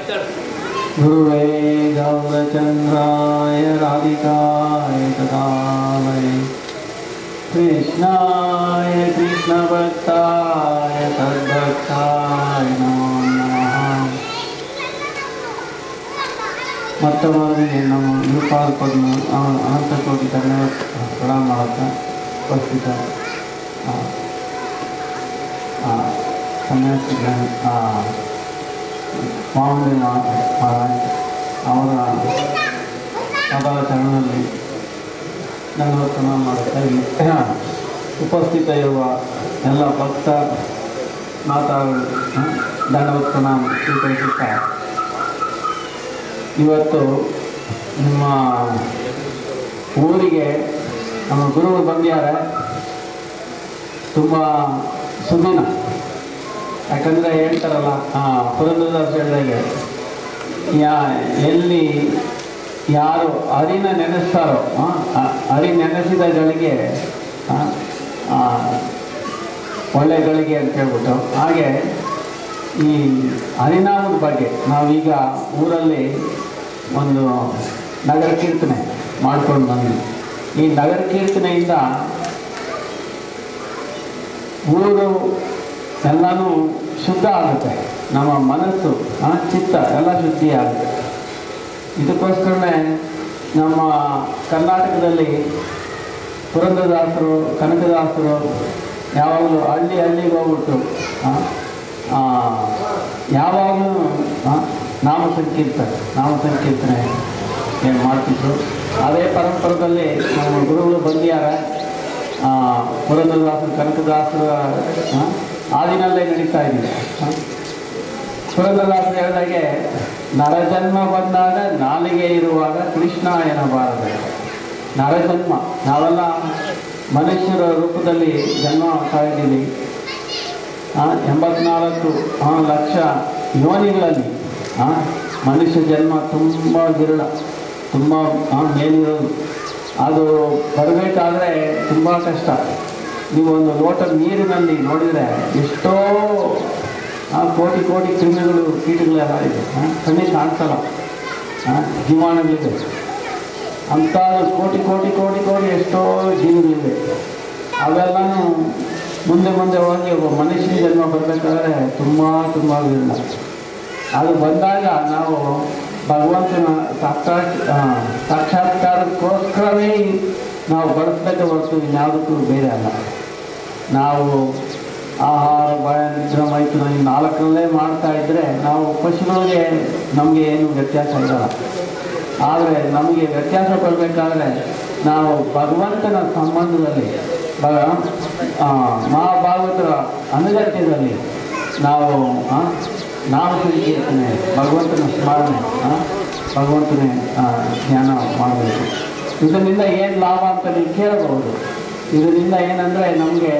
गुरुवे गौरचन्द्राय राधिकाय तदालय कृष्णाय कृष्णभक्ताय तद्भक्ताय नमो नमः ಮತ್ತೊಬ್ಬರಿಗೆ ನಮ್ಮ ನಿರುಪಾಲ ಪದ್ಮ ಅವನ ಅನಂತ ಕೋಟಿ ಧನ್ಯವಾದ ಪ್ರಣಾಮ ಮಾಡುತ್ತಾ ಉಪಸ್ಥಿತ ಆ, ಆ, ಸನ್ಯಾಸಿಗಳ ಆ, ಮಾವನ ಮಹಾರಾಜ್ ಅವರ ಅವರ ಚರಣದಲ್ಲಿ ಧನ್ಯವಾದ ಪ್ರಣಾಮ ಮಾಡುತ್ತಾ ಇಲ್ಲಿ ಉಪಸ್ಥಿತ ಇರುವ ಎಲ್ಲ ಭಕ್ತ ಮಾತಾಗಳು ಧನ್ಯವಾದ ಪ್ರಣಾಮ ಸ್ವೀಕರಿಸುತ್ತಾ ಇವತ್ತು ನಿಮ್ಮ ಊರಿಗೆ ನಮ್ಮ ಗುರುಗಳು ಬಂದಿದ್ದಾರೆ ತುಂಬ ಸುದಿನ ಯಾಕಂದರೆ ಹೇಳ್ತಾರಲ್ಲ ಹಾಂ ಪುರಂದರದಾಸ್ ಹೇಳಿದಾಗೆ ಯಾ ಎಲ್ಲಿ ಯಾರು ಹರಿನ ನೆನೆಸ್ತಾರೋ ಆ, ಆ ಹರಿ ನೆನೆಸಿದ ಗಳಿಗೆ ಆ, ಆ, ಒಳ್ಳೆ ಗಳಿಗೆ ಅಂತ ಹೇಳ್ಬಿಟ್ಟು ಹಾಗೆ ಈ ಹರಿನಾಮದ ಬಗ್ಗೆ ನಾವೀಗ ಊರಲ್ಲಿ ಒಂದು ನಗರ ಕೀರ್ತನೆ ಮಾಡ್ಕೊಂಡು ಬಂದ್ವಿ ಈ ನಗರ ಕೀರ್ತನೆಯಿಂದ ಊರು ಎಲ್ಲನೂ ಶುದ್ಧ ಆಗುತ್ತೆ ನಮ್ಮ ಮನಸ್ಸು ಆ, ಚಿತ್ತ ಎಲ್ಲ ಶುದ್ಧಿ ಆಗುತ್ತೆ ಇದಕ್ಕೋಸ್ಕರನೇ ನಮ್ಮ ಕರ್ನಾಟಕದಲ್ಲಿ ಪುರಂದರದಾಸರು ಕನಕದಾಸರು ಯಾವಾಗಲೂ ಹಳ್ಳಿ ಹಳ್ಳಿಗೆ ಹೋಗ್ಬಿಟ್ಟು ಆ, ಆ, ಯಾವಾಗಲೂ ಆ, ನಾಮ ಸಂಕೀರ್ತನೆ ನಾಮ ಸಂಕೀರ್ತನೆ ಏನು ಮಾಡ್ತಿದ್ರು ಅದೇ ಪರಂಪರದಲ್ಲಿ ನಮ್ಮ ಗುರುಗಳು ಬಂದಿದ್ದಾರೆ ಆ, ಪುರಂದರದಾಸರು ಕನಕದಾಸರ ಆ, ಆದಿನಲ್ಲೇ ನಡೀತಾ ಇದ್ದೀವಿ ಆ. ಪುರಂದರದಾಸರು ಹೇಳಿದಾಗೆ ನರಜನ್ಮ ಬಂದಾಗ ನಾಲಿಗೆ ಇರುವಾಗ ಕೃಷ್ಣ ಎನ್ನಬಾರದು ನರಜನ್ಮ ನಾವೆಲ್ಲ ಮನುಷ್ಯರ ರೂಪದಲ್ಲಿ ಜನ್ಮ ತಾಳಿದ್ದೀವಿ ಆ, ಎಂಬತ್ನಾಲ್ಕು ಆ, ಲಕ್ಷ ಯೋನಿಗಳಲ್ಲಿ ಆ, ಮನುಷ್ಯ ಜನ್ಮ ತುಂಬ ವಿರಳ ತುಂಬ ಆ, ಮೇಲಿರೋದು ಅದು ಬರಬೇಕಾದ್ರೆ ತುಂಬ ಕಷ್ಟ ನೀವು ಒಂದು ಲೋಟ ನೀರಿನಲ್ಲಿ ನೋಡಿದರೆ ಎಷ್ಟೋ ಆ, ಕೋಟಿ ಕೋಟಿ ಕ್ರಿಮಿಗಳು ಕೀಟಗಳೆಲ್ಲ ಇದೆ ಆ, ಕಣ್ಣಿಗೆ ಕಾಣಿಸಲ್ಲ ಆ, ಜೀವಾಣುಗಳಿದೆ ಅಂಥ ಕೋಟಿ ಕೋಟಿ ಕೋಟಿ ಕೋಟಿ ಎಷ್ಟೋ ಜೀವಿಗಳಿವೆ ಅವೆಲ್ಲನೂ ಮುಂದೆ ಮುಂದೆ ಹೋಗಿ ಒಬ್ಬ ಮನುಷ್ಯನ ಜನ್ಮ ಬರಬೇಕಾದ್ರೆ ತುಂಬ ತುಂಬ ವಿರಳ ಅದು ಬಂದಾಗ ನಾವು ಭಗವಂತನ ಸಾಕ್ಷಾತ್ ಆ, ಸಾಕ್ಷಾತ್ಕಾರಕ್ಕೋಸ್ಕರವೇ ನಾವು ಬಳಸಬೇಕು ಹೊರತು ಇನ್ಯಾವುದಕ್ಕೂ ಬೇರೆ ಅಲ್ಲ ನಾವು ಆಹಾರ ಭಯ ನಿದ್ರೆ ಮೈಥುನ ಈ ನಾಲ್ಕರಲ್ಲೇ ಮಾಡ್ತಾ ಇದ್ದರೆ ನಾವು ಪಶುಗಳಿಗೆ ನಮಗೆ ಏನು ವ್ಯತ್ಯಾಸ ಇರಲ್ಲ ಆದರೆ ನಮಗೆ ವ್ಯತ್ಯಾಸ ಬರಬೇಕಾದ್ರೆ ನಾವು ಭಗವಂತನ ಸಂಬಂಧದಲ್ಲಿ ಭಗ ಆ, ಮಹಾಭಾಗವತರ ಅನುಗತ್ಯದಲ್ಲಿ ನಾವು ಆ, ನಾಮ ಸಂಕೀರ್ತನೆ ಭಗವಂತನ ಸ್ಮರಣೆ ಆ, ಭಗವಂತನೇ ಆ, ಧ್ಯಾನ ಮಾಡಬೇಕು ಇದರಿಂದ ಏನು ಲಾಭ ಅಂತ ನೀವು ಕೇಳಬಹುದು ಇದರಿಂದ ಏನಂದರೆ ನಮಗೆ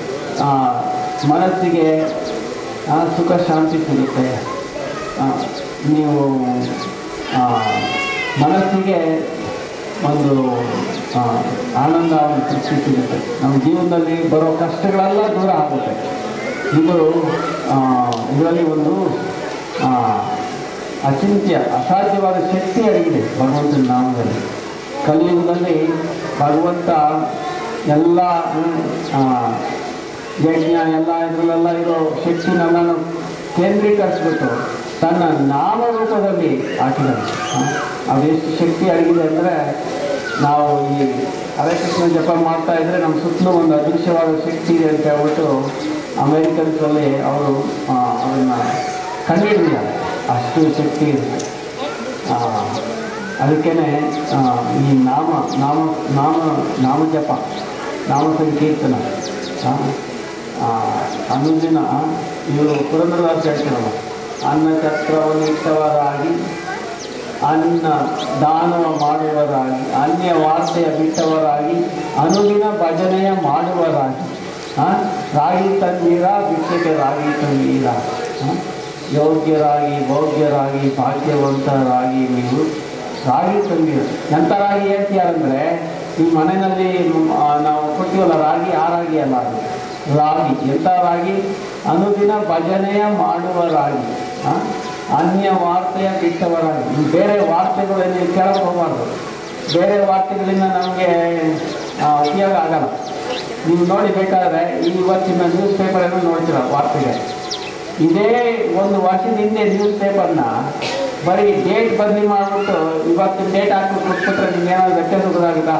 ಮನಸ್ಸಿಗೆ ಆ, ಸುಖ ಶಾಂತಿ ಸಿಗುತ್ತೆ ಆ, ನೀವು ಆ, ಮನಸ್ಸಿಗೆ ಒಂದು ಆ, ಆನಂದ ಒಂದು ತೃಪ್ತಿ ಸಿಗುತ್ತೆ ನಮ್ಮ ಜೀವನದಲ್ಲಿ ಬರೋ ಕಷ್ಟಗಳೆಲ್ಲ ದೂರ ಆಗುತ್ತೆ ಇದು ಆ, ಇದರಲ್ಲಿ ಒಂದು ಆ, ಅಚಿಂತ್ಯ ಅಸಾಧ್ಯವಾದ ಶಕ್ತಿ ಅಡಗಿದೆ ಭಗವಂತನ ನಾಮದಲ್ಲಿ ಕಲಿಯುಗದಲ್ಲಿ ಭಗವಂತ ಎಲ್ಲ ಆ, ಯಜ್ಞ ಎಲ್ಲ ಇದರಲ್ಲೆಲ್ಲ ಇರೋ ಶಕ್ತಿನೆಲ್ಲ ಕೇಂದ್ರೀಕರಿಸ್ಬಿಟ್ಟು ತನ್ನ ನಾಮರೂಪದಲ್ಲಿ ಹಾಕಿದ್ದಾನೆ ಆ, ಅದೆಷ್ಟು ಶಕ್ತಿ ಅಡಗಿದೆ ಅಂದರೆ ನಾವು ಈ ಹರೇ ಕೃಷ್ಣ ಜಪ ಮಾಡ್ತಾ ಇದ್ರೆ ನಮ್ಮ ಸುತ್ತಲೂ ಒಂದು ಅದೃಶ್ಯವಾದ ಶಕ್ತಿ ಇದೆ ಅಂತ ಹೇಳ್ಬಿಟ್ಟು ಅಮೇರಿಕನ್ಸಲ್ಲಿ ಅವರು ಅದನ್ನು ಕಂಡುಹಿಡಿದಿದ್ದಾರೆ ಅಷ್ಟು ಶಕ್ತಿ ಇರುತ್ತೆ ಆ, ಅದಕ್ಕೇನೆ ಆ, ಈ ನಾಮ ನಾಮ ನಾಮ ನಾಮ ಜಪ ನಾಮ ಸಂಕೀರ್ತನ ಆ, ಆ, ಅನುದಿನ ಇವರು ಪುರಂದರದಾಸ ಹೇಳ್ತಾರಲ್ಲ ಅನ್ನ ಚಕ್ರವನ್ನು ಇಟ್ಟವರಾಗಿ ಅನ್ನ ದಾನವ ಮಾಡುವರಾಗಿ ಅನ್ಯ ವಾರ್ತೆಯ ಬಿಟ್ಟವರಾಗಿ ಅನುದಿನ ಭಜನೆಯ ಮಾಡುವರಾಗಿ ಆ, ರಾಗಿ ತಂದೀರ ಭಿಕ್ಷೆಗೆ ರಾಗಿ ತಂದೀರ ಆ, ಯೋಗ್ಯರಾಗಿ ಭೋಗ್ಯರಾಗಿ ಭಾಗ್ಯವಂತರಾಗಿ ನೀವು ರಾಗಿ ತಂದೀರ ಎಂಥ ರಾಗಿ ಹೇಳ್ತೀಯಾರಂದ್ರೆ ಈ ಮನೆಯಲ್ಲಿ ಆ, ನಾವು ಕೊಡ್ತೀವಲ್ಲ ರಾಗಿ ಆ ರಾಗಿ ಅಲ್ಲ ಅದು ರಾಗಿ ಎಂಥ ರಾಗಿ ಅನುದಿನ ಭಜನೆಯ ಮಾಡುವ ರಾಗಿ ಆ? ಅನ್ಯ ವಾರ್ತೆಯ ಬಿಟ್ಟವರಾಗಿ ಈ ಬೇರೆ ವಾರ್ತೆಗಳು ನೀವು ಕೇಳಕ್ಕೆ ಹೋಗಬಾರ್ದು ಬೇರೆ ವಾರ್ತೆಗಳಿಂದ ನಮಗೆ ಉಪಯೋಗ ಆಗಲ್ಲ ನೀವು ನೋಡಿ ಬೇಕಾದ್ರೆ ಈ ಇವತ್ತಿನ ನ್ಯೂಸ್ ಪೇಪರನ್ನು ನೋಡ್ತೀರ ವಾರ್ತೆಗೆ ಇದೇ ಒಂದು ವರ್ಷದ ಹಿಂದೆ ನ್ಯೂಸ್ ಪೇಪರ್ನ ಬರೀ ಡೇಟ್ ಬದಲಿ ಮಾಡಿಬಿಟ್ಟು ಇವತ್ತಿನ ಡೇಟ್ ಹಾಕ್ಬಿಟ್ಟು ಕೊಟ್ಬಿಟ್ರೆ ನಿಮ್ಗೆ ಏನಾದ್ರು ವ್ಯತ್ಯಾಸ ಗೊತ್ತಾಗುತ್ತಾ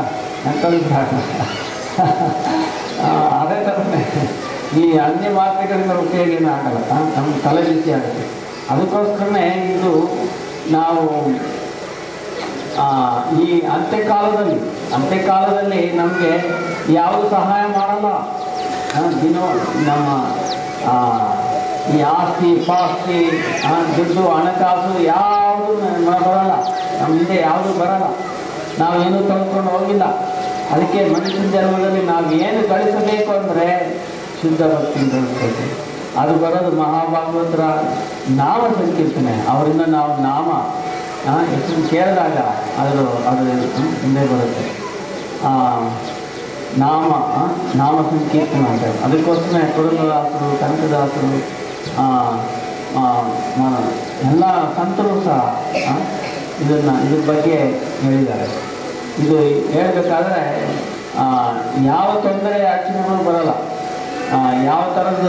ಅದೇ ಥರನೇ ಈ ಅನ್ಯ ವಾರ್ತೆಗಳಿಂದ ಉಪಯೋಗ ಏನೂ ಆಗಲ್ಲ ಆ, ನಮ್ಗೆ ತಲೆ ಬಿಸಿ ಆಗುತ್ತೆ ಅದಕ್ಕೋಸ್ಕರನೇ ಇದು ನಾವು ಆ, ಈ ಅಂತ್ಯಕಾಲದಲ್ಲಿ ಅಂತ್ಯಕಾಲದಲ್ಲಿ ನಮಗೆ ಯಾವುದು ಸಹಾಯ ಮಾಡಲ್ಲ ಆ, ದಿನ ನಮ್ಮ ಆ, ಈ ಆಸ್ತಿ ಪಾಸ್ತಿ ಆ, ದುಡ್ಡು ಹಣಕಾಸು ಯಾವುದು ನ- ಬರಲ್ಲ ನಮ್ಮ ಹಿಂದೆ ಯಾವುದು ಬರಲ್ಲ ನಾವೇನು ತೆಗೆದುಕೊಂಡು ಹೋಗಿಲ್ಲ ಅದಕ್ಕೆ ಮನುಷ್ಯನ ಜನ್ಮದಲ್ಲಿ ನಾವು ಏನು ಗಳಿಸಬೇಕು ಅಂದರೆ ಶುದ್ಧ ಭಕ್ತಿ ಗಳಿಸ್ಬೇಕು ಅದು ಬರೋದು ಮಹಾಭಾಗವತರ ನಾಮ ಸಂಕೀರ್ತನೆ ಅವರಿಂದ ನಾವು ನಾಮ ಆ, ಹೆಸರು ಕೇಳಿದಾಗ ಅದು ಅದು ಹಿಂದೆ ಬರುತ್ತೆ ಆ, ನಾಮ ಆ, ನಾಮ ಸಂಕೀರ್ತನ ಅಂತ ಅದಕ್ಕೋಸ್ಕರ ಕುರುಂದದಾಸರು ಕನಕದಾಸರು ಆ, ಆ, ಆ, ಎಲ್ಲ ಸಂತರು ಸಹ ಆ, ಇದನ್ನ ಇದ್ರ ಬಗ್ಗೆ ಹೇಳಿದ್ದಾರೆ ಇದು ಹೇಳ್ಬೇಕಾದ್ರೆ ಆ, ಯಾವ ತೊಂದರೆ ಅಡಚಣೆಗಳು ಬರಲ್ಲ ಆ, ಯಾವ ಥರದ್ದು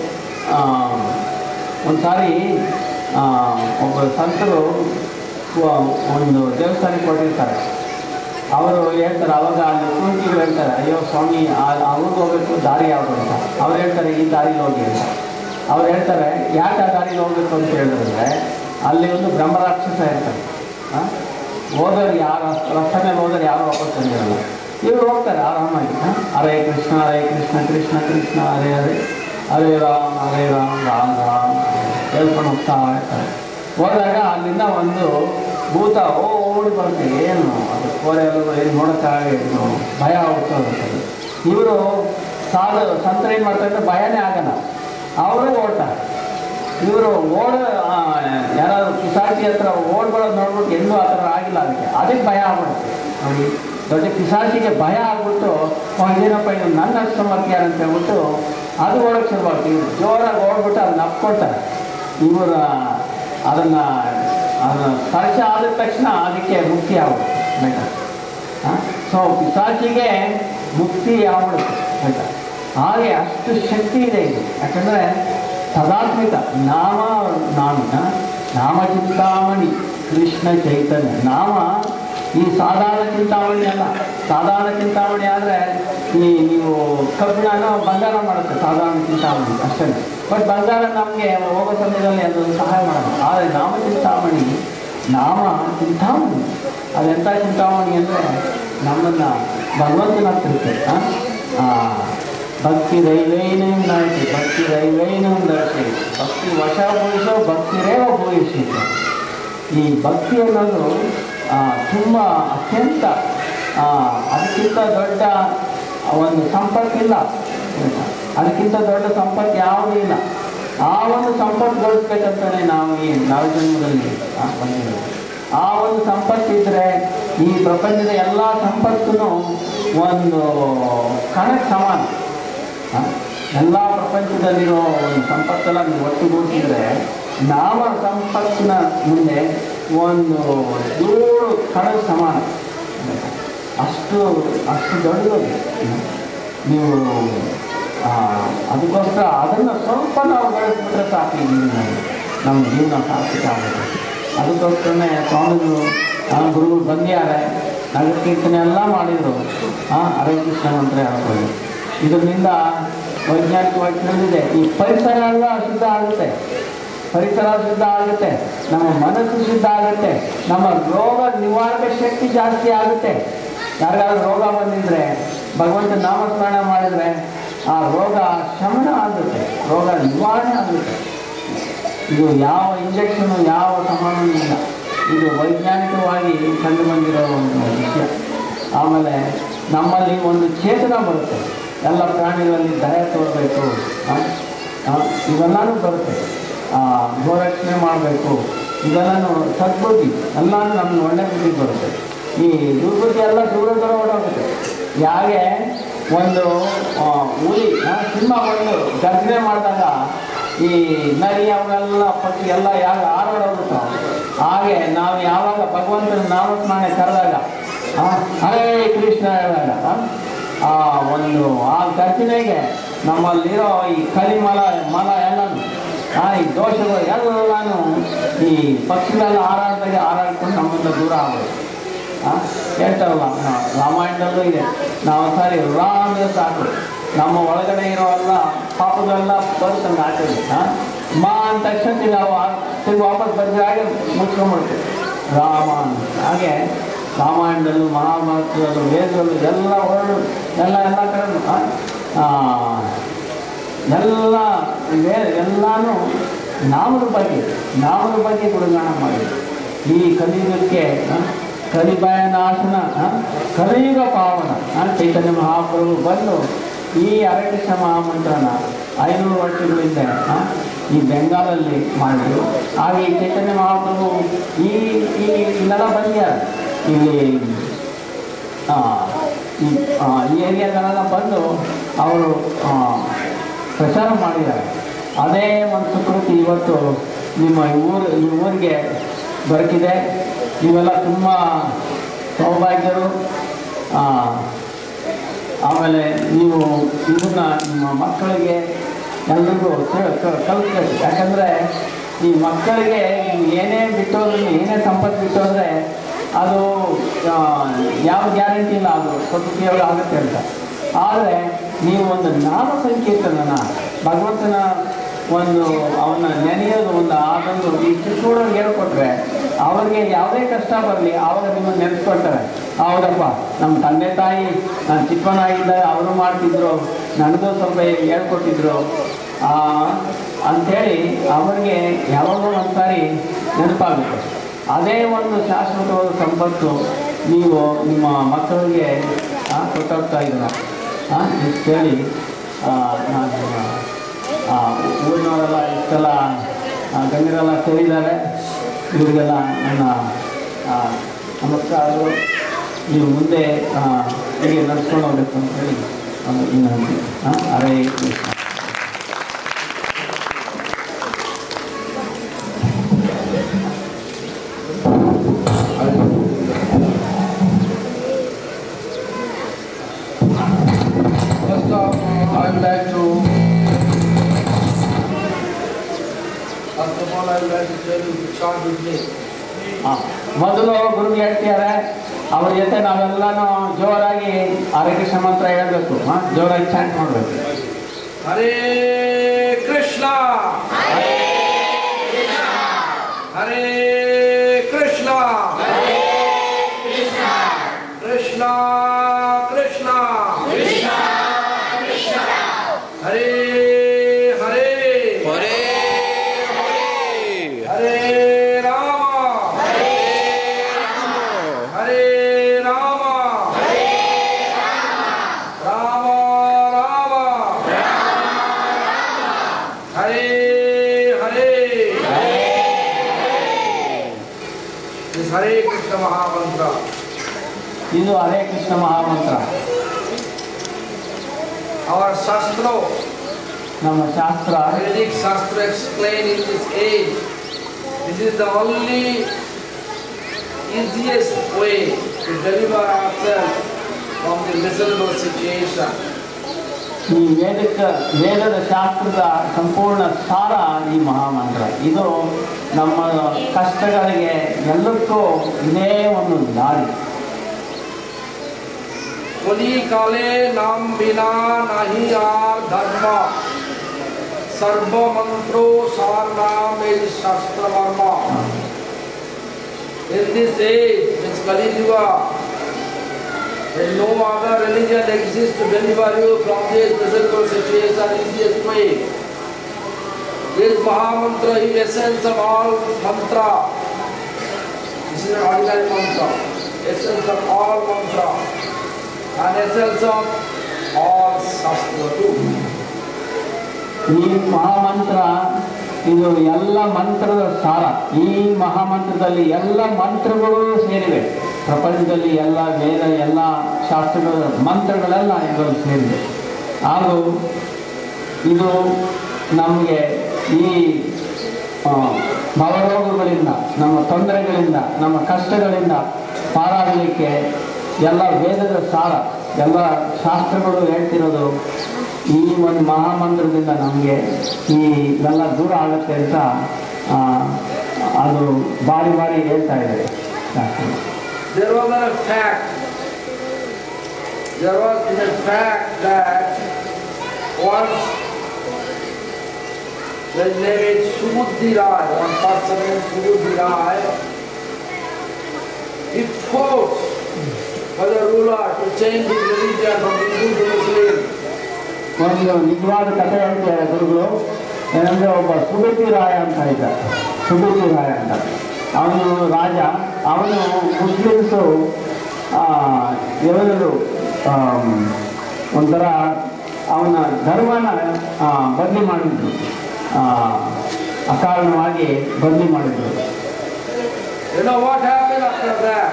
ಒಂದು ಸಾರಿ ಆ, ಒಬ್ಬ ಸಂತರು ವ- ಒಂದು ದೇವಸ್ಥಾನಕ್ಕೆ ಕೊಟ್ಟಿರ್ತಾರೆ ಅವರು ಹೇಳ್ತಾರೆ ಅವಾಗ ಅಲ್ಲಿ ಕುಂತಿಗಳು ಹೇಳ್ತಾರೆ ಅಯ್ಯೋ ಸ್ವಾಮಿ ಆ- ಅವ್ರಿಗೆ ಹೋಗ್ಬೇಕು ದಾರಿ ಯಾವುದು ಅಂತ ಅವ್ರು ಹೇಳ್ತಾರೆ ಈ ದಾರಿಲಿ ಹೋಗಿ ಅಂತ ಅವ್ರು ಹೇಳ್ತಾರೆ ಯಾಕೆ ಆ ದಾರಿಲಿ ಹೋಗ್ಬೇಕು ಅಂತ ಹೇಳಿದ್ರೆ ಅಲ್ಲಿ ಒಂದು ಬ್ರಹ್ಮರಾಕ್ಷಸ ಇರ್ತಾರೆ ಆ? ಹೋದವ್ರು ಯಾರು ರಸ್ತೆ ಮೇಲೆ ಹೋದ್ರೆ ಯಾರು ವಾಪಸ್ ಬಂದಿರಲ್ಲ ಇವ್ರು ಹೋಗ್ತಾರೆ ಆರಾಮಾಗಿ ಆ? ಹರೇ ಕೃಷ್ಣ ಹರೇ ಕೃಷ್ಣ ಕೃಷ್ಣ ಕೃಷ್ಣ ಹರೇ ಹರೇ ಹರೇ ರಾಮ್ ಹರೇ ರಾಮ್ ರಾಮ್ ರಾಮ್ ಹೇಳ್ಕೊಂಡು ಹೋಗ್ತಾ ಇರ್ತಾರೆ ಹೋದಾಗ ಅಲ್ಲಿಂದ ಒಂದು ಭೂತ ಓ ಓಡಿ ಬರುತ್ತೆ ಏನು ಅದು ಕೋರೆ ಎಲ್ಲ ಏನು ನೋಡೋಕ್ಕಾಗೇನು ಭಯ ಹೋಗ್ತಾ ಇರ್ತದೆ ಇವರು ಸಾಧ ಸಂತರ ಏನು ಮಾಡ್ತಾರೆ ಅಂದ್ರೆ ಭಯನೇ ಆಗಲ್ಲ ಅವರೇ ಓಡ್ತಾರೆ ಇವರು ಓಡ ಆ, ಯಾರಾದ್ರು ಪಿಸಾಚಿ ಹತ್ರ ಓಡ್ಬರೋದು ನೋಡ್ಬಿಟ್ಟು ಎಲ್ಲೂ ಆ ಥರ ಆಗಿಲ್ಲ ಅದಕ್ಕೆ ಅದಕ್ಕೆ ಭಯ ಆಗ್ಬಿಡುತ್ತೆ ನೋಡಿ ದೊಡ್ಡ ಪಿಸಾಚಿಗೆ ಭಯ ಆಗ್ಬಿಟ್ಟು "ಓ, ಇದೇನಪ್ಪ ಇದು ನನ್ನ ಅಷ್ಟಮರ್ಕ್ಯಾರ ಅಂತ ಹೇಳ್ಬಿಟ್ಟು ಅದು ಓಡಕ್ಕೆ ಶುರುವಾಗ್ತದೆ ಇವ್ರು ಜೋರಾಗಿ ಓಡ್ಬಿಟ್ಟು ಅದನ್ನ ಅಪ್ಕೊಳ್ತಾರೆ ಇವರ ಅದನ್ನ ಅದನ್ನ ಸ್ಪರ್ಶ ಆದ ತಕ್ಷಣ ಅದಕ್ಕೆ ಮುಕ್ತಿ ಆಗುತ್ತೆ ಬೇಕಾ ಸೊ ಪಿಸಾಚಿಗೆ ಮುಕ್ತಿ ಆಗ್ಬಿಡುತ್ತೆ ಆಯ್ತಾ ಹಾಗೆ ಅಷ್ಟು ಶಕ್ತಿ ಇದೆ ಇದು ಯಾಕಂದರೆ ಸದಾತ್ಮಿಕ ನಾಮ ನಾನು ನಾಮ ಚಿಂತಾಮಣಿ ಕೃಷ್ಣ ಚೈತನ್ಯ ನಾಮ ಈ ಸಾಧಾರಣ ಚಿಂತಾಮಣಿ ಅಲ್ಲ ಸಾಧಾರಣ ಚಿಂತಾಮಣಿ ಆದರೆ ಈ ನೀವು ಕಬ್ಬಿಣನ ಬಂಗಾರ ಮಾಡುತ್ತೆ ಸಾಧಾರಣ ಚಿಂತಾಮಣಿ ಅಷ್ಟೇ ಬಟ್ ಬಂಗಾರ ನಮಗೆ ಹೋಗೋ ಸಮಯದಲ್ಲಿ ಅದು ಸಹಾಯ ಮಾಡಲ್ಲ ಆದರೆ ನಾಮ ಚಿಂತಾಮಣಿ ನಾಮ ಚಿಂತಾಮಣಿ ಅದೆಂಥ ಚಿಂತಾಮಣಿ ಅಂದರೆ ನಮ್ಮನ್ನು ಭಗವಂತನ ಹತ್ತಿರಕ್ಕೆ ಭಕ್ತಿ ರೈವೇನಂ ನಾಯಕಿ ಭಕ್ತಿ ರೈವೇನಂ ದರ್ಶಿ ಭಕ್ತಿ ವಶ ಭೂಯಿಸೋ ಭಕ್ತಿರೇವ ಭೂಯಿಸಿತು ಈ ಭಕ್ತಿ ಅನ್ನೋದು ಆ, ತುಂಬ ಅತ್ಯಂತ ಆ, ಅದಕ್ಕಿಂತ ದೊಡ್ಡ ಒಂದು ಸಂಪತ್ತಿಲ್ಲ ಆಯ್ತಾ? ಅದಕ್ಕಿಂತ ದೊಡ್ಡ ಸಂಪತ್ತು ಯಾವುದೂ ಇಲ್ಲ ಆ ಒಂದು ಸಂಪತ್ತು ಗಳಿಸ್ಬೇಕಂತಾನೆ ನಾವು ಈ ನವಜನ್ಮದಲ್ಲಿ ಆ, ಬಂದಿರೋದು ಆ ಒಂದು ಸಂಪತ್ತಿದ್ರೆ ಈ ಪ್ರಪಂಚದ ಎಲ್ಲ ಸಂಪತ್ತೂ ಒಂದು ಕಣಕ್ಕೆ ಸಮಾನ ಆ, ಎಲ್ಲ ಪ್ರಪಂಚದಲ್ಲಿರೋ ಒಂದು ಸಂಪತ್ತೆಲ್ಲ ನೀವು ಒಟ್ಟುಗೂಡಿಸಿದ್ರೆ ನಾಮ ಸಂಪತ್ತಿನ ಮುಂದೆ ಒಂದು ಧೂಳು ಕಣದ ಸಮಾನ ಅಷ್ಟು ಅಷ್ಟು ದೊಡ್ಡದು ನೀವು ಆ, ಅದಕ್ಕೋಸ್ಕರ ಅದನ್ನು ಸ್ವಲ್ಪ ನಾವು ಬೆಳೆಸ್ಬಿಟ್ರೆ ಸಾಕು ಈ ಜೀವನದಲ್ಲಿ ನಮ್ಮ ಜೀವನ ಸಾರ್ಥಕ ಆಗುತ್ತೆ ಅದಕ್ಕೋಸ್ಕರನೇ ಸ್ವಾಮಿಗಳು ಆ, ಗುರುಗಳು ಬಂದಿದ್ದಾರೆ ನಗರ ಕೀರ್ತನೆ ಎಲ್ಲ ಮಾಡಿದರು ಹಾಂ ಹರೇ ಕೃಷ್ಣ ಮಂತ್ರ ಹೇಳ್ಬೋದು ಇದರಿಂದ ವೈಜ್ಞಾನಿಕವಾಗಿ ತಿಳಿದಿದೆ ಈ ಪರಿಸರ ಎಲ್ಲ ಶುದ್ಧ ಆಗುತ್ತೆ ಪರಿಸರ ಶುದ್ಧ ಆಗುತ್ತೆ ನಮ್ಮ ಮನಸ್ಸು ಶುದ್ಧ ಆಗುತ್ತೆ ನಮ್ಮ ರೋಗ ನಿವಾರಕ ಶಕ್ತಿ ಜಾಸ್ತಿ ಆಗುತ್ತೆ ಯಾರಿಗಾದ್ರೂ ರೋಗ ಬಂದಿದ್ರೆ ಭಗವಂತ ನಾಮಸ್ಮರಣ ಮಾಡಿದರೆ ಆ ರೋಗ ಶಮನ ಆಗುತ್ತೆ ರೋಗ ನಿವಾರಣೆ ಆಗುತ್ತೆ ಇದು ಯಾವ ಇಂಜೆಕ್ಷನು ಯಾವ ಸಮಾನವೂ ಇಲ್ಲ ಇದು ವೈಜ್ಞಾನಿಕವಾಗಿ ಕಂಡು ಬಂದಿರೋ ಒಂದು ವಿಷಯ ಆಮೇಲೆ ನಮ್ಮಲ್ಲಿ ಒಂದು ಚೇತನ ಬರುತ್ತೆ ಎಲ್ಲ ಪ್ರಾಣಿಗಳಲ್ಲಿ ದಯ ತೋರಬೇಕು ಇವೆಲ್ಲನೂ ಬರುತ್ತೆ ಆ, ಗೋರಕ್ಷಣೆ ಮಾಡಬೇಕು ಇವೆಲ್ಲನೂ ಸದ್ಬುದ್ಧಿ ಎಲ್ಲನೂ ನಮ್ಗೆ ಒಳ್ಳೆ ಬುದ್ಧಿ ಬರುತ್ತೆ ಈ ದುರ್ಬುದ್ಧಿ ಎಲ್ಲ ದೂರ ದೂರ ಓಡೋಗುತ್ತೆ ಯಾಗೆ ಒಂದು ಆ, ಹುಲಿ ಆ, ಸಿಂಹ ಒಂದು ಗರ್ಜನೆ ಮಾಡಿದಾಗ ಈ ನರಿ ಅವೆಲ್ಲ ಪಕ್ಷಿ ಎಲ್ಲ ಯಾವ ಹಾರಾಡೋಗ್ಬಿಡ್ತಾವ ಹಾಗೆ ನಾವು ಯಾವಾಗ ಭಗವಂತನ ನಾಮಸ್ಮರಣೆ ಕರೆದಾಗ ಆ, ಹರೇ ಕೃಷ್ಣ ಹೇಳಿದಾಗ ಆ, ಆ ಒಂದು ಆ ಗರ್ಜನೆಗೆ ನಮ್ಮಲ್ಲಿರೋ ಈ ಕಲಿಮಲ ಮಲ ಎಲ್ಲನೂ ಆ ಈ ದೋಷಗಳು ಎಲ್ಲಾನು ಈ ಪಕ್ಷಿಗಳೆಲ್ಲ ಹಾರಾಡ್ದಾಗೆ ಹಾರಾಡ್ಕೊಂಡು ನಮ್ಮಿಂದ ದೂರ ಆಗೋದು ಆ, ಹೇಳ್ತಾರಲ್ಲ ಆ, ರಾಮಾಯಣದಲ್ಲೂ ಇದೆ ನಾವು ಸಾರಿ ರಾ ಅಂದ್ರೆ ಸಾಕು ನಮ್ಮ ಒಳಗಡೆ ಇರೋ ಎಲ್ಲ ಪಾಪಗಳೆಲ್ಲ ಬರ್ತಂಗೆ ಹಾಕಿದ್ವಿ ಮಾ ಅಂದ ತಕ್ಷಣ ತಿರ್ಗಿ ಅವು ಆ- ತಿರ್ಗಿ ವಾಪಸ್ ಬಂದ್ರೆ ಹಾಗೆ ಮುಚ್ಕೊಂಡ್ಬಿಡ್ತೀವಿ ರಾಮ ಅಂತ ಹಾಗೆ ರಾಮಾಯಣದಲ್ಲೂ ಮಹಾಭಾರತದಲ್ಲೂ ವೇದದಲ್ಲೂ ಎಲ್ಲ ಹೊರಡು ಎಲ್ಲ ಎಲ್ಲ ಕಡೆ ಆ, ಎಲ್ಲ ವೇ ಎಲ್ಲಾನು ನಾಮದ ಬಗ್ಗೆ ನಾಮದ ಬಗ್ಗೆ ಗುಣಗಾನ ಮಾಡಿ ಈ ಕಲಿಯುಗಕ್ಕೆ ಆ, ಕಲಿಭಯ ನಾಶನ ಆ, ಕಲಿಯುಗ ಪಾವನ ಆ, ಚೈತನ್ಯ ಮಹಾಪ್ರಭು ಬಂದು ಈ ಅರಕೃಷ್ಣ ಮಹಾಮಂತ್ರನ ಐನೂರು ವರ್ಷಗಳಿಂದ ಆ, ಈ ಬೆಂಗಾಲಲ್ಲಿ ಮಾಡಿದ್ರು ಹಾಗೆ ಈ ಚೈತನ್ಯ ಮಹಾಪ್ರಭು ಈ ಈ ಇಲ್ಲೆಲ್ಲ ಬಂದ್ಯಾರ ಇಲ್ಲಿ ಆ, ಈ ಆ, ಈ ಏರಿಯಾಗಳೆಲ್ಲ ಬಂದು ಅವರು ಆ, ಪ್ರಚಾರ ಮಾಡಿದ್ದಾರೆ ಅದೇ ಒಂದು ಸುಕೃತಿ ಇವತ್ತು ನಿಮ್ಮ ಈ ಊರು ಈ ಊರಿಗೆ ದೊರಕಿದೆ ನೀವೆಲ್ಲ ತುಂಬ ಸೌಭಾಗ್ಯರು ಆ, ಆಮೇಲೆ ನೀವು ಇದನ್ನ ನಿಮ್ಮ ಮಕ್ಕಳಿಗೆ ಎಲ್ರಿಗೂ ಕ- ಕ- ಕಲಿಸ್ಬೇಕು ಯಾಕಂದರೆ ಈ ಮಕ್ಕಳಿಗೆ ನೀವು ಏನೇ ಬಿಟ್ಟೋದ್ರೆ ಏನೇ ಸಂಪತ್ತು ಬಿಟ್ಟೋದ್ರೆ ಅದು ಆ, ಯಾವ ಗ್ಯಾರಂಟಿ ಇಲ್ಲ ಅದು ಸದುಪಯೋಗ ಆಗುತ್ತೆ ಅಂತ ಆದರೆ ನೀವು ಒಂದು ನಾಮ ಸಂಕೀರ್ತನ ಭಗವಂತನ ಒಂದು ಅವನ ನೆನೆಯೋದು ಒಂದು ಅದೊಂದು ಈ ಚಿಕ್ಕೂರಿಗೆ ಹೇಳ್ಕೊಟ್ರೆ ಅವ್ರಿಗೆ ಯಾವುದೇ ಕಷ್ಟ ಬರಲಿ ಆವಾಗ ನಿಮ್ಮನ್ನು ನೆನೆಸ್ಕೊಳ್ತಾರೆ ಹೌದಪ್ಪ ನಮ್ಮ ತಂದೆ ತಾಯಿ ನಾನು ಚಿಕ್ಕವನಾಗಿದ್ದಾಗ ಅವರು ಮಾಡ್ತಿದ್ರು ನನಗೂ ಸ್ವಲ್ಪ ಹೇಳ್ಕೊಟ್ಟಿದ್ರು ಆ, ಅಂಥೇಳಿ ಅವ್ರಿಗೆ ಯಾವಾಗಲೂ ಒಂದ್ಸಾರಿ ನೆನಪಾಗುತ್ತೆ ಅದೇ ಒಂದು ಶಾಶ್ವತವಾದ ಸಂಪತ್ತು ನೀವು ನಿಮ್ಮ ಮಕ್ಕಳಿಗೆ ಆ, ಕೊಟ್ಟೋಗ್ತಾ ಇದ್ದೀರ ಇಷ್ಟು ಹೇಳಿ ಆ, ನಾನು ಆ, ಊರಿನವರೆಲ್ಲ ಇಷ್ಟೆಲ್ಲ ಆ, ಗಣ್ಯರೆಲ್ಲ ಸೇರಿದ್ದಾರೆ ಇವರಿಗೆಲ್ಲ ನನ್ನ ಆ, ನಮಸ್ಕಾರಗಳು ನೀವು ಮುಂದೆ ಆ, ಹೇಗೆ ನಡ್ಸ್ಕೊಂಡು ಹೋಗ್ಬೇಕು ಅಂತ ಹೇಳಿ ಒಂದು ವಿನಂತಿ ಆ, ಹರೇ Krishna First of all, I would like to, first of all, I would like to tell you to chant with me. ಆ, ಮೊದಲು ಗುರು ಹೇಳ್ತಿದ್ದಾರೆ ಅವ್ರ ಜೊತೆ ನಾವೆಲ್ಲಾನು ಜೋರಾಗಿ ಆರೋಗ್ಯ ಮಂತ್ರ ಹೇಳ್ಬೇಕು ಹಾ ಜೋರಾಗಿ ಚಾಂಟ್ ಮಾಡಬೇಕು Hare Krishna. Hare Krishna. Krishna Krishna. Hare Hare. Hare Rama. Hare Rama. Rama Rama. Hare Hare. This Hare Krishna Mahamantra. ಇದು ಹರೇ ಕೃಷ್ಣ ಮಹಾಮಂತ್ರ Our Shastra, ನಮ್ಮ ಶಾಸ್ತ್ರ Vedic Shastra explain in this age. This is the only easiest way to deliver ourselves from the miserable situation. ಈ ವೇದಕ್ಕ ವೇದದ ಶಾಸ್ತ್ರದ ಸಂಪೂರ್ಣ ಸಾರ ಈ ಮಹಾಮಂತ್ರ ಇದು ನಮ್ಮ ಕಷ್ಟಗಳಿಗೆ ಎಲ್ಲಕ್ಕೂ ಇದೇ ಒಂದು ದಾರಿ कली काले नाम बिना नहीं आर धर्म सर्व मंत्रो सार नाम is शास्त्र Verma in this age in Kali Yuga when no other religion exists to deliver you from this miserable situation easiest way this Mahamantra is essence of all mantra this is an ordinary mantra essence of all mantra and essence of all Shastra too. ಈ ಮಹಾಮಂತ್ರ ಇದು ಎಲ್ಲ ಮಂತ್ರದ ಸಾರ ಈ ಮಹಾಮಂತ್ರದಲ್ಲಿ ಎಲ್ಲ ಮಂತ್ರಗಳು ಸೇರಿವೆ ಪ್ರಪಂಚದಲ್ಲಿ ಎಲ್ಲ ವೇದ ಎಲ್ಲ ಶಾಸ್ತ್ರಗಳ ಮಂತ್ರಗಳೆಲ್ಲ ಇದರಲ್ಲಿ ಸೇರಿವೆ ಹಾಗೂ ಇದು ನಮಗೆ ಈ ಆ, ಭವರೋಗಗಳಿಂದ ನಮ್ಮ ತೊಂದರೆಗಳಿಂದ ನಮ್ಮ ಕಷ್ಟಗಳಿಂದ ಪಾರಾಗಲಿಕ್ಕೆ ಎಲ್ಲ ವೇದದ ಸಾರ ಎಲ್ಲ ಶಾಸ್ತ್ರಗಳು ಹೇಳ್ತಿರೋದು ಈ ಒಂದು ಮಹಾಮಂತ್ರದಿಂದ ನಮಗೆ ಈ ಎಲ್ಲ ದೂರ ಆಗುತ್ತೆ ಅಂತ ಆ, ಅದು ಬಾರಿ ಬಾರಿ ಹೇಳ್ತಾ ಇದೆ ಶಾಸ್ತ್ರ There was a fact. There was a fact that once the name is Subudhi Rai, one person named Subudhi Rai, he forced for the ruler to change his religion from Hindu to Muslim. ಒಂದು ನಿಜವಾದ ಕಥೆ ಹೇಳ್ತಾರೆ ಗುರುಗಳು ಏನಂದ್ರೆ ಒಬ್ಬ ಸುಗತಿ ರಾಯ ಅಂತ ಇದ್ದ ಸುಗತಿ ರಾಯ ಅಂತ ಅವನು ರಾಜ ಅವನು ಮುಸ್ಲಿಮ್ಸು ಎಲ್ಲರೂ ಒಂಥರ ಅವನ ಧರ್ಮನ ಆ, ಬದಲಿ ಮಾಡಿದ್ರು ಆ, ಅಕಾರಣವಾಗಿ ಬದಲಿ ಮಾಡಿದ್ರು You know what happened after that?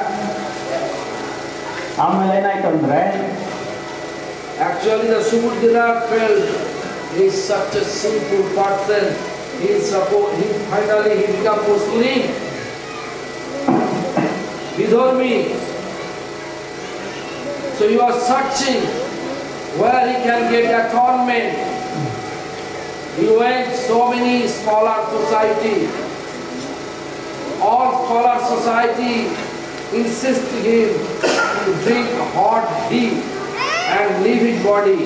ಆಮೇಲೆ ಏನಾಯ್ತು ಅಂದ್ರೆ Actually, the Subudhira felt he is such a sinful person. He is supposed, he finally he become Muslim. Vidormi. So you are searching where he can get atonement. He went so many scholar society. All scholar society insist him to drink hot ghee and leave his body.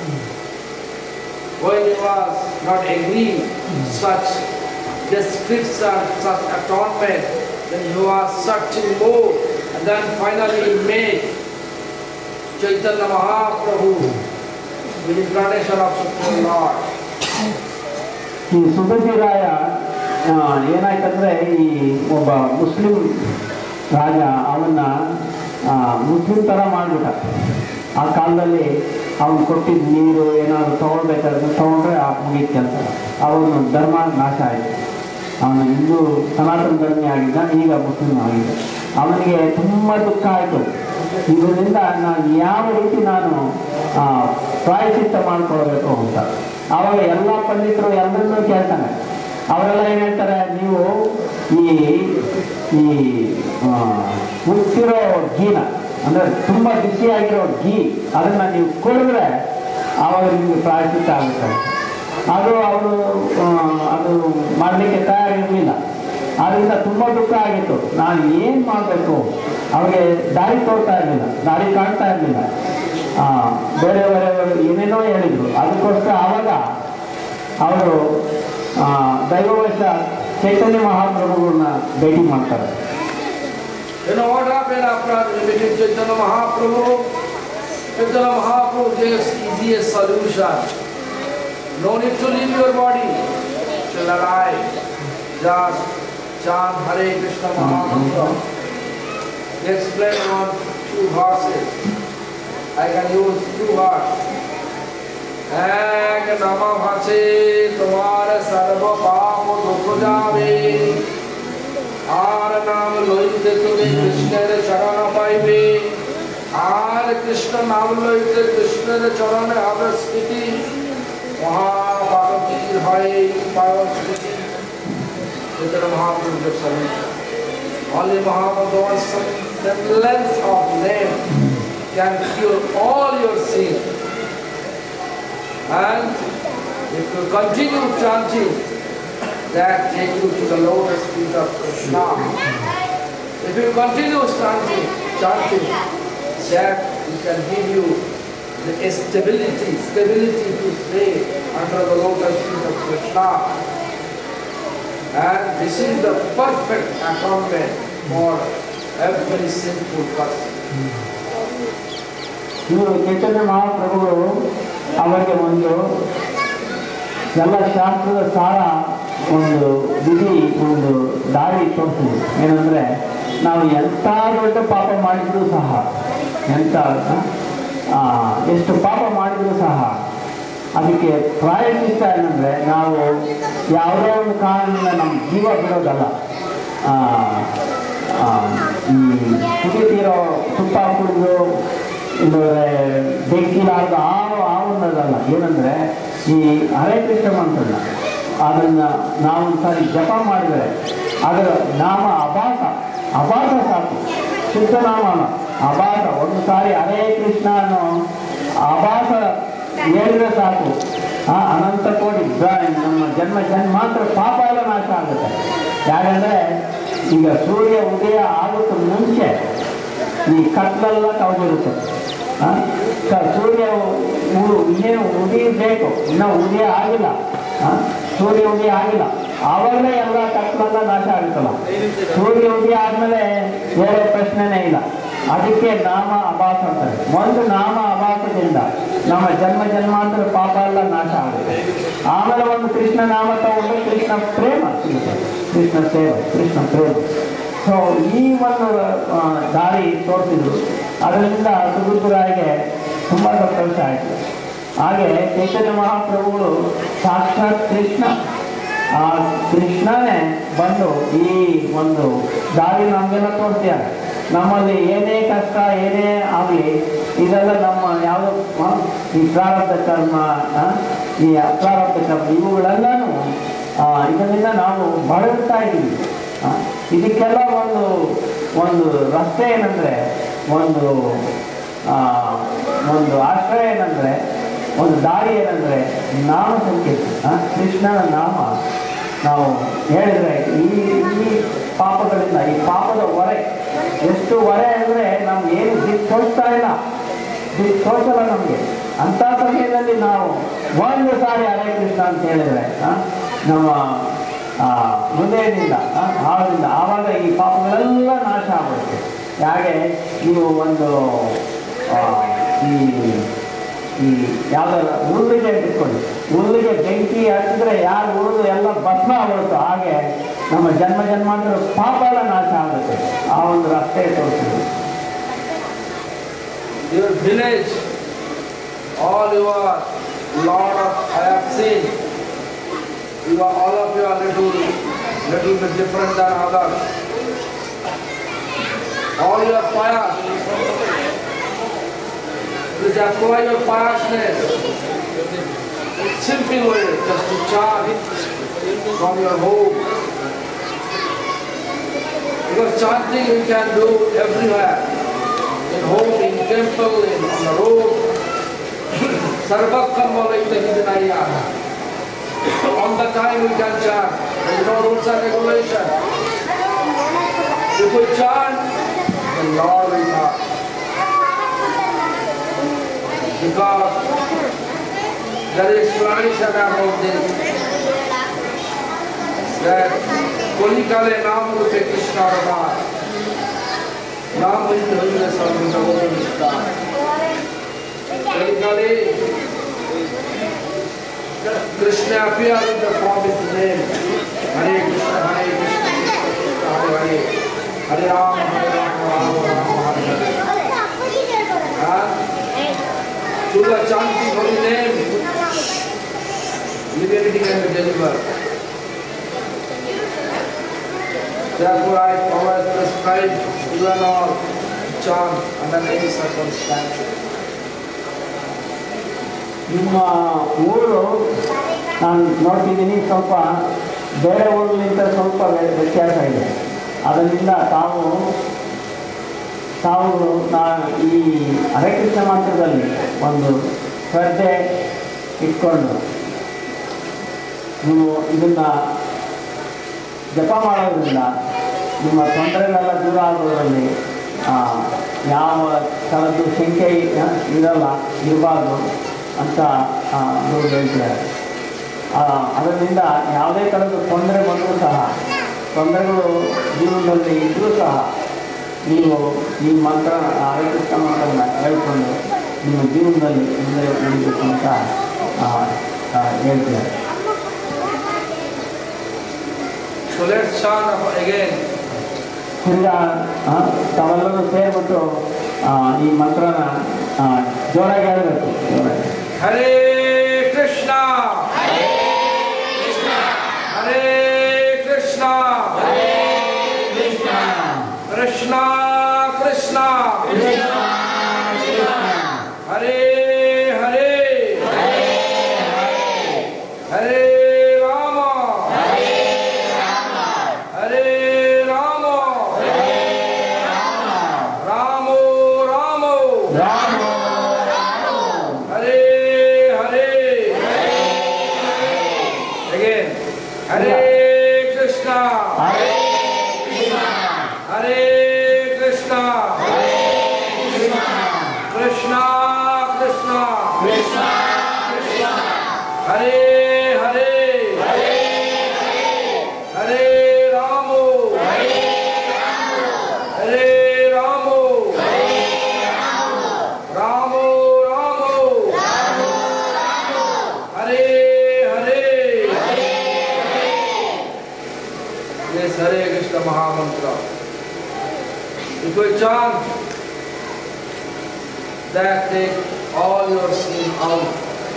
When he was not agree such description, such atonement, then he was searching more and then finally he made Chaitanya Mahaprabhu the incarnation of Supreme Lord. ಈ ಸುಗತಿ ರಾಯ ಆ, ಏನಾಯ್ತಂದ್ರೆ ಈ ಒಬ್ಬ Muslim ರಾಜ ಅವನ್ನ ಆ, Muslim ಥರ ಮಾಡ್ಬಿಟ್ಟ ಆ ಕಾಲದಲ್ಲಿ ಅವನು ಕೊಟ್ಟಿದ್ದ ನೀರು ಏನಾದ್ರು ತಗೊಳ್ಬೇಕಾದ್ರೆ ತಗೊಂಡ್ರೆ ಆ ಮುಗಿದ ಕೆಲಸ ಅವನು ಧರ್ಮ ನಾಶ ಆಯಿತು ಅವನು ಹಿಂದೂ ಸನಾತನ ಧರ್ಮಿ ಆಗಿದ್ದ ಈಗ ಮುಸ್ಲಿಂ ಆಗಿದ್ದ ಅವನಿಗೆ ತುಂಬ ದುಃಖ ಆಯಿತು ಇದರಿಂದ ನಾನು ಯಾವ ರೀತಿ ನಾನು ಆ, ಪ್ರಾಯಶ್ಚಿತ್ತ ಮಾಡ್ಕೊಳ್ಬೇಕು ಅಂತ ಆವಾಗ ಎಲ್ಲ ಪಂಡಿತರು ಎಲ್ಲರನ್ನೂ ಕೇಳ್ತಾನೆ ಅವರೆಲ್ಲ ಏನು ಹೇಳ್ತಾರೆ ನೀವು ಈ ಈ ಆ, ಉತ್ತಿರೋ ಗೀನ ಅಂದರೆ ತುಂಬ ಬಿಸಿಯಾಗಿರೋ ಗೀ ಅದನ್ನು ನೀವು ಕುಡಿದ್ರೆ ಆವಾಗ ನಿಮಗೆ ಪ್ರಾಯಶ್ಚಿತ್ತ ಆಗುತ್ತೆ ಅದು ಅವರು ಅದು ಮಾಡಲಿಕ್ಕೆ ತಯಾರಿರಲಿಲ್ಲ ಆದ್ದರಿಂದ ತುಂಬ ದುಃಖ ಆಗಿತ್ತು ನಾನು ಏನು ಮಾಡಬೇಕು ಅವ್ರಿಗೆ ದಾರಿ ತೋರ್ತಾ ಇರಲಿಲ್ಲ ದಾರಿ ಕಾಣ್ತಾ ಇರಲಿಲ್ಲ ಬೇರೆ ಬೇರೆಯವರು ಏನೇನೋ ಹೇಳಿದರು ಅದಕ್ಕೋಸ್ಕರ ಆವಾಗ ಅವರು ದೈವವಶ ಚೈತನ್ಯ ಮಹಾಪ್ರಭುಗಳನ್ನ ಭೇಟಿ ಮಾಡ್ತಾರೆ You know what happened after meeting Chaitanya Mahaprabhu? Chaitanya Mahaprabhu gave easiest solution. No need to leave your body. Still alive. Just chant Hare Krishna Mahamantra. He explained on two verses. I can use two words. এক নামা ভাসে তোমার সর্ব পাপ দুঃখ যাবে আর নাম লইতে তুমি কৃষ্ণের চরণ পাইবে আর কৃষ্ণ নাম লইতে কৃষ্ণের চরণে হবে স্থিতি মহাপারতীর হয় পায় স্থিতি Chaitanya Mahaprabhu gives solution. Only Mahaprabhu's semblance of name can cure all your sins. And if you continue chanting, that take you to the lotus feet of Krishna. If you continue chanting, chanting, that it can give you the stability, stability to stay under the lotus feet of Krishna. And this is the perfect atonement for every sinful person. ಇವರು ಚೈತನ್ಯ ಮಹಾಪ್ರಭುಗಳು ಅವರಿಗೆ ಒಂದು ಎಲ್ಲ ಶಾಸ್ತ್ರದ ಸಾರ ಒಂದು ವಿಧಿ ಒಂದು ದಾರಿ ತೋರಿಸಿದ್ರು ಏನಂದರೆ ನಾವು ಎಂಥ ದೊಡ್ಡ ಪಾಪ ಮಾಡಿದರೂ ಸಹ ಎಂಥ ಆ, ಎಷ್ಟು ಪಾಪ ಮಾಡಿದರೂ ಸಹ ಅದಕ್ಕೆ ಪ್ರಾಯಶ್ಚಿತ್ತ ಏನಂದರೆ ನಾವು ಯಾವುದೋ ಒಂದು ಕಾರಣದಿಂದ ನಮ್ಮ ಜೀವ ಬಿಡೋದಲ್ಲ ಆ, ಆ, ಈ ಕುಡಿತೀರೋ ತುಪ್ಪ ಕುಡಿದು ಇಲ್ಲದ್ರೆ ಬೆಂಕಿಲಾರ್ದು ಆ ಆ ಒಂದದಲ್ಲ ಏನಂದರೆ ಈ ಹರೇ ಕೃಷ್ಣ ಮಂತ್ರನ ಅದನ್ನು ನಾವೊಂದು ಸಾರಿ ಜಪ ಮಾಡಿದರೆ ಅದರ ನಾಮ ಅಭಾಸ ಅಭಾಸ ಸಾಕು ಶುದ್ಧ ನಾಮ ಅಲ್ಲ ಅಭಾಸ ಒಂದು ಸಾರಿ ಹರೇ ಕೃಷ್ಣ ಅನ್ನೋ ಅಭಾಸ ಹೇಳಿದ್ರೆ ಸಾಕು ಆ ಅನಂತ ಕೋಟಿ ದ- ನಮ್ಮ ಜನ್ಮ ಜನ್ಮಾಂತರ ಪಾಪ ಎಲ್ಲ ನಾಶ ಆಗುತ್ತೆ ಯಾಕಂದರೆ ಈಗ ಸೂರ್ಯ ಉದಯ ಆಗೋಕ್ಕೆ ಮುಂಚೆ ಈ ಕತ್ಲೆಲ್ಲ ಕಳೆದಿರುತ್ತೆ ಆ? ಕ- ಸೂರ್ಯ ಉ- ಇನ್ನೇನು ಉದಿಬೇಕು ಇನ್ನೂ ಉದಯ ಆಗಿಲ್ಲ ಆ? ಸೂರ್ಯ ಉದಯ ಆಗಿಲ್ಲ ಆವಾಗಲೇ ಎಲ್ಲ ಕತ್ಲೆಲ್ಲ ನಾಶ ಆಗುತ್ತಲ್ಲ ಸೂರ್ಯ ಉದಯ ಆದಮೇಲೆ ಬೇರೆ ಪ್ರಶ್ನೆನೇ ಇಲ್ಲ ಅದಕ್ಕೆ ನಾಮ ಅಭಾಸ ಅಂತಾರೆ ಒಂದು ನಾಮ ಅಭಾಸದಿಂದ ನಮ್ಮ ಜನ್ಮ ಜನ್ಮಾಂತರ ಪಾಪ ಎಲ್ಲ ನಾಶ ಆಗುತ್ತೆ ಆಮೇಲೆ ಒಂದು ಕೃಷ್ಣ ನಾಮ ತಗೊಂಡು ಕೃಷ್ಣ ಪ್ರೇಮ ಸಿಗುತ್ತೆ ಕೃಷ್ಣ ಸೇವೆ ಕೃಷ್ಣ ಪ್ರೇಮ ಸೊ ಈ ಒಂದು ಆ, ದಾರಿ ತೋರಿಸಿದ್ರು ಅದರಿಂದ ಸುಗುರುರಾಯಿಗೆ ತುಂಬ ಸಂತೋಷ ಆಯಿತು ಹಾಗೆ ಚೈತನ್ಯ ಮಹಾಪ್ರಭುಗಳು ಸಾಕ್ಷಾತ್ ಕೃಷ್ಣ ಆ ಕೃಷ್ಣನೇ ಬಂದು ಈ ಒಂದು ದಾರಿ ನಮಗೆಲ್ಲ ತೋರಿಸ್ತಾರೆ ನಮ್ಮಲ್ಲಿ ಏನೇ ಕಷ್ಟ ಏನೇ ಆಗಲಿ ಇದೆಲ್ಲ ನಮ್ಮ ಯಾವುದೋ ಆ, ಈ ಪ್ರಾರಬ್ಧ ಕರ್ಮ ಆ, ಈ ಅಪ್ರಾರಬ್ಧ ಕರ್ಮ ಇವುಗಳೆಲ್ಲನೂ ಆ, ಇದರಿಂದ ನಾವು ಬಳಲ್ತಾ ಇದ್ದೀವಿ ಆ, ಇದಕ್ಕೆಲ್ಲ ಒಂದು ಒಂದು ರಸ್ತೆ ಏನಂದರೆ ಒಂದು ಆ, ಒಂದು ಆಶ್ರಯ ಏನಂದರೆ ಒಂದು ದಾರಿ ಏನಂದರೆ ನಾಮ ಸಂಕೇತ ಆ, ಕೃಷ್ಣನ ನಾಮ ನಾವು ಹೇಳಿದ್ರೆ ಈ ಈ ಪಾಪಗಳಿಂದ ಈ ಪಾಪದ ಹೊರೆ ಎಷ್ಟು ಹೊರೆ ಅಂದರೆ ನಮ್ಗೆ ಏನು ದಿಕ್ಕು ತೋರಿಸ್ತಾ ಇಲ್ಲ ದಿಕ್ಕು ತೋರಿಸಲ್ಲ ನಮಗೆ ಅಂಥ ಸಮಯದಲ್ಲಿ ನಾವು ಒಂದು ಸಾರಿ ಹರೇ ಕೃಷ್ಣ ಅಂತ ಹೇಳಿದ್ರೆ ಆ, ನಮ್ಮ ಆ, ಹೃದಯದಿಂದ ಆ, ಆಳದಿಂದ ಆವಾಗ ಈ ಪಾಪಗಳೆಲ್ಲ ನಾಶ ಆಗುತ್ತೆ ಹಾಗೆ ನೀವು ಒಂದು ಆ, ಈ ಈ ಯಾವ್ದಾರ ಹುಲ್ಲಿಗೆ ಇಟ್ಕೊಳ್ಳಿ ಹುಲ್ಲಿಗೆ ಬೆಂಕಿ ಹಚ್ಚಿದ್ರೆ ಯಾರು ಉಳಿದು ಎಲ್ಲ ಭಸ್ಮ ಆಗುತ್ತೆ ಹಾಗೆ ನಮ್ಮ ಜನ್ಮ ಜನ್ಮಾಂತರ ಪಾಪ ಎಲ್ಲ ನಾಶ ಆಗುತ್ತೆ ಆ ಒಂದು ರಸ್ತೆ ತೋರಿಸಿದ್ರು Your village, all your lot of, I have seen, you are, all of you are little, little bit different than others. All your pious, please apply your piousness. Simple way, just to chant from your home. Because chanting you can do everywhere. In home, in temple, in on the road. Sarvat karmalayta hidinaya. On the time we can chant. There is no rules and regulation. If we chant, the Lord will not. Because there is explanation about this. That কলিকালে নাম রূপে কৃষ্ণ অবতার নাম হইতে হইলে সর্বজগত বিস্তার কলিকালে Krishna appeared in the form of his name. Hare Krishna, Hare Krishna, Krishna Krishna, Hare Hare. Hare Rama, Hare Rama, Rama Rama, Hare Hare. And through the chanting holy name, liberty can be delivered. Therefore, I always prescribe even or chant under any circumstances. ನಿಮ್ಮ ಊರು ನಾನು ನೋಡ್ತಿದ್ದೀನಿ ಸ್ವಲ್ಪ ಬೇರೆ ಊರಿನಿಂದ ಸ್ವಲ್ಪ ವ್ಯ- ವ್ಯತ್ಯಾಸ ಇದೆ ಅದರಿಂದ ತಾವು ತಾವು ನಾ ಈ ಹರೇ ಕೃಷ್ಣ ಮಂತ್ರದಲ್ಲಿ ಒಂದು ಶ್ರದ್ಧೆ ಇಟ್ಕೊಂಡು ನೀವು ಇದನ್ನು ಜಪ ಮಾಡೋದ್ರಿಂದ ನಿಮ್ಮ ತೊಂದರೆಗಳೆಲ್ಲ ದೂರ ಆಗೋದ್ರಲ್ಲಿ ಆ, ಯಾವ ಥರದ್ದು ಶಂಕೆ ಆ, ಇರಲ್ಲ ಇರಬಾರ್ದು ಅಂತ ಆ, ಗುರು ಹೇಳ್ತಿದ್ದಾರೆ ಆ, ಅದರಿಂದ ಯಾವುದೇ ಥರದ ತೊಂದರೆ ಬಂದರೂ ಸಹ ತೊಂದರೆಗಳು ಜೀವನದಲ್ಲಿ ಇದ್ದರೂ ಸಹ ನೀವು ಈ ಮಂತ್ರ ಹರೇ ಕೃಷ್ಣ ಮಂತ್ರನ ಹೇಳ್ಕೊಂಡು ನಿಮ್ಮ ಜೀವನದಲ್ಲಿ ಮುಂದೆ ನಡೀಬೇಕು ಅಂತ ಆ, ಆ, ಹೇಳ್ತಿದ್ದಾರೆ So let's chant up again. ತಿರ್ಗಾ ಆ, ತಾವೆಲ್ಲರೂ ಸೇರಿಬಿಟ್ಟು ಆ, ಈ ಮಂತ್ರನ ಆ, ಜೋರಾಗಿ ಹೇಳಬೇಕು ಜೋರಾಗಿ Hare Krishna. Hare Krishna. Hare Krishna. Krishna Krishna. Hare Hare. Hare Hare Hare Ramo Hare Ramo Ramo Ramo Hare Hare Yes, Hare Krishna Mahamantra. If we chant that take all your sin out,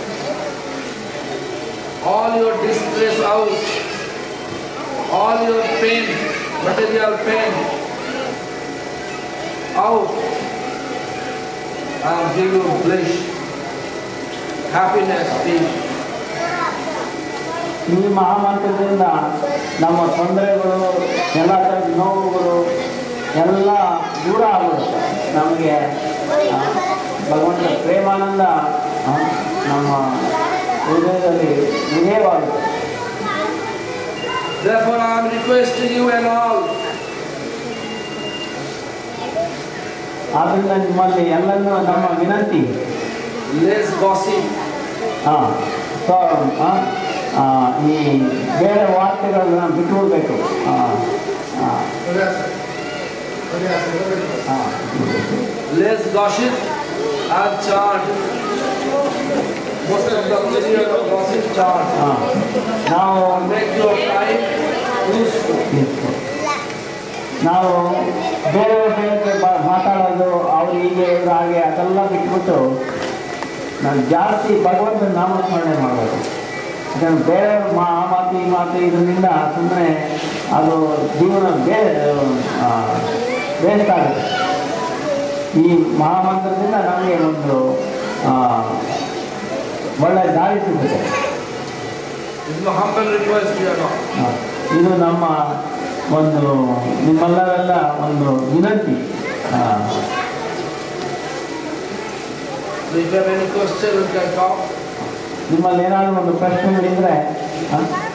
all your distress out, all your pain, material pain out, and give you bliss, happiness, peace. ಈ ಮಹಾಮಂತ್ರದಿಂದ ನಮ್ಮ ತೊಂದರೆಗಳು ಎಲ್ಲ ಥರದ ನೋವುಗಳು ಎಲ್ಲ ದೂರ ಆಗುತ್ತೆ ನಮಗೆ ಆ, ಭಗವಂತ ಪ್ರೇಮಾನಂದ ಆ, ನಮ್ಮ ಹೃದಯದಲ್ಲಿ ವಿಜಯವಾಗುತ್ತೆ Therefore, I am requesting you and all ಆದ್ದರಿಂದ ನಿಮ್ಮಲ್ಲಿ ಎಲ್ಲನೂ ನಮ್ಮ ವಿನಂತಿ less gossip, ಹಾಂ ಸೊ ಈ ಬೇರೆ ವಾರ್ತೆಗಳನ್ನ ಬಿಟ್ಬಿಡ್ಬೇಕು ಹಾಂ ಹಾಂ ಹಾಂ less gossip, and chant. Most of the period of gossip chant. ಹಾಂ ನಾವು Make your time useful. ನಾವು ಬೇರೆ ಬೇರೆ ಬ- ಮಾತಾಡೋದು ಅವ್ರು ಹೀಗೆ ಇವ್ರು ಹಾಗೆ ಅದೆಲ್ಲ ಬಿಟ್ಬಿಟ್ಟು ನಾನು ಜಾಸ್ತಿ ಭಗವಂತನ ನಾಮಸ್ಮರಣೆ ಮಾಡಬೇಕು ಯಾಕಂದ್ರೆ ಬೇರೆಯವ್ರ ಮಾ ಆ ಮಾತು ಈ ಮಾತು ಇದರಿಂದ ಸುಮ್ಮನೆ ಅದು ಜೀವನ ಬೇ ವೇಸ್ಟ್ ಆಗುತ್ತೆ ಈ ಮಹಾಮಂತ್ರದಿಂದ ನಮಗೆ ಒಂದು ಆ, ಒಳ್ಳೆ ದಾರಿ ಸಿಗುತ್ತೆ This is my humble request to you all. ಆ, ಇದು ನಮ್ಮ ಒಂದು ನಿಮ್ಮೆಲ್ಲರೆಲ್ಲ ಒಂದು ವಿನಂತಿ ಆ, So if you have any question, you can talk. ನಿಮ್ಮಲ್ಲಿ ಏನಾದರೂ ಒಂದು ಪ್ರಶ್ನೆಗಳಿದ್ರೆ ಆ,